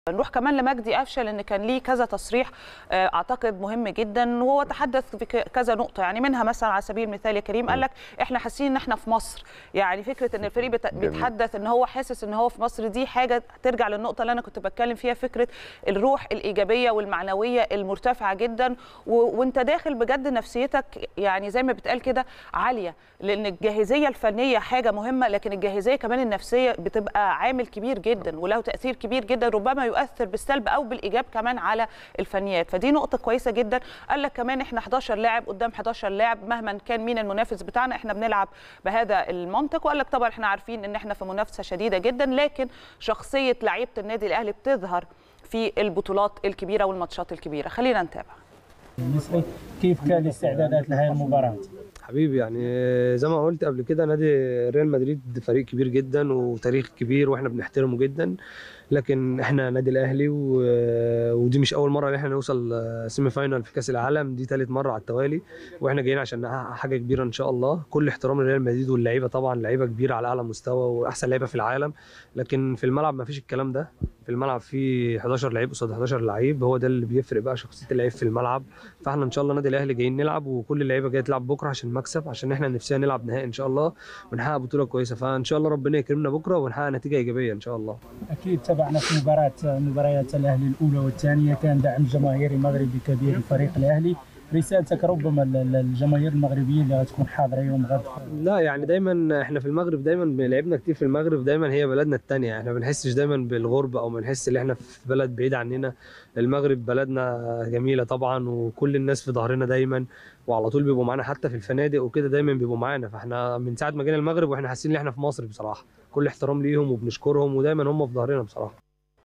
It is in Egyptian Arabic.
نروح كمان لمجدي قفشه لان كان ليه كذا تصريح آه، اعتقد مهم جدا وهو تحدث في ك- كذا نقطه يعني منها مثلا على سبيل المثال يا كريم قال لك احنا حاسين ان احنا في مصر يعني فكره ان الفريق بت- جميل. بيتحدث ان هو حاسس ان هو في مصر دي حاجه ترجع للنقطه اللي انا كنت بتكلم فيها فكره الروح الايجابيه والمعنويه المرتفعه جدا و... وانت داخل بجد نفسيتك يعني زي ما بتقال كده عاليه لان الجاهزيه الفنيه حاجه مهمه لكن الجاهزيه كمان النفسيه بتبقى عامل كبير جدا وله تاثير كبير جدا ربما يؤثر بالسلب او بالايجاب كمان على الفنيات فدي نقطه كويسه جدا قال لك كمان احنا 11 لاعب قدام 11 لاعب مهما كان مين المنافس بتاعنا احنا بنلعب بهذا المنطق وقال لك طبعا احنا عارفين ان احنا في منافسه شديده جدا لكن شخصيه لعيبه النادي الاهلي بتظهر في البطولات الكبيره والماتشات الكبيره خلينا نتابع المصري كيف كان الاستعدادات لهذه المباراة؟ حبيبي يعني زي ما قلت قبل كده نادي ريال مدريد فريق كبير جدا وتاريخ كبير واحنا بنحترمه جدا لكن احنا نادي الاهلي و... ودي مش اول مره ان احنا نوصل سيمي فاينال في كاس العالم دي ثالث مره على التوالي واحنا جايين عشان نحقق حاجه كبيره ان شاء الله كل احترام لريال مدريد واللعيبه طبعا لعيبه كبيره على اعلى مستوى واحسن لعيبه في العالم لكن في الملعب ما فيش الكلام ده في الملعب في 11 لعيب قصاد 11 لعيب هو ده اللي بيفرق بقى شخصيه اللعيب في الملعب فاحنا ان شاء الله نادي الاهلي جايين نلعب وكل اللعيبه جايه تلعب بكره عشان المكسب عشان احنا نفسنا نلعب نهائي ان شاء الله ونحقق بطوله كويسه فان شاء الله ربنا يكرمنا بكره ونحقق نتيجه ايجابيه ان شاء الله أكيد تابعنا في مباراة مباريات الأهلي الأولى والثانية كان دعم جماهيري مغربي كبير لفريق الأهلي رسالتك ربما لل- للجماهير المغربية اللي غتكون حاضرة يوم غد لا يعني دايما احنا في المغرب دايما لعبنا كتير في المغرب دايما هي بلدنا التانية احنا ما بنحسش دايما بالغربة او ما بنحس ان احنا في بلد بعيد عننا المغرب بلدنا جميلة طبعا وكل الناس في ظهرنا دايما وعلى طول بيبقوا معانا حتى في الفنادق وكده دايما بيبقوا معانا فاحنا من ساعة ما جينا المغرب واحنا حاسين ان احنا في مصر بصراحة كل احترام ليهم وبنشكرهم ودايما هم في ظهرنا بصراحة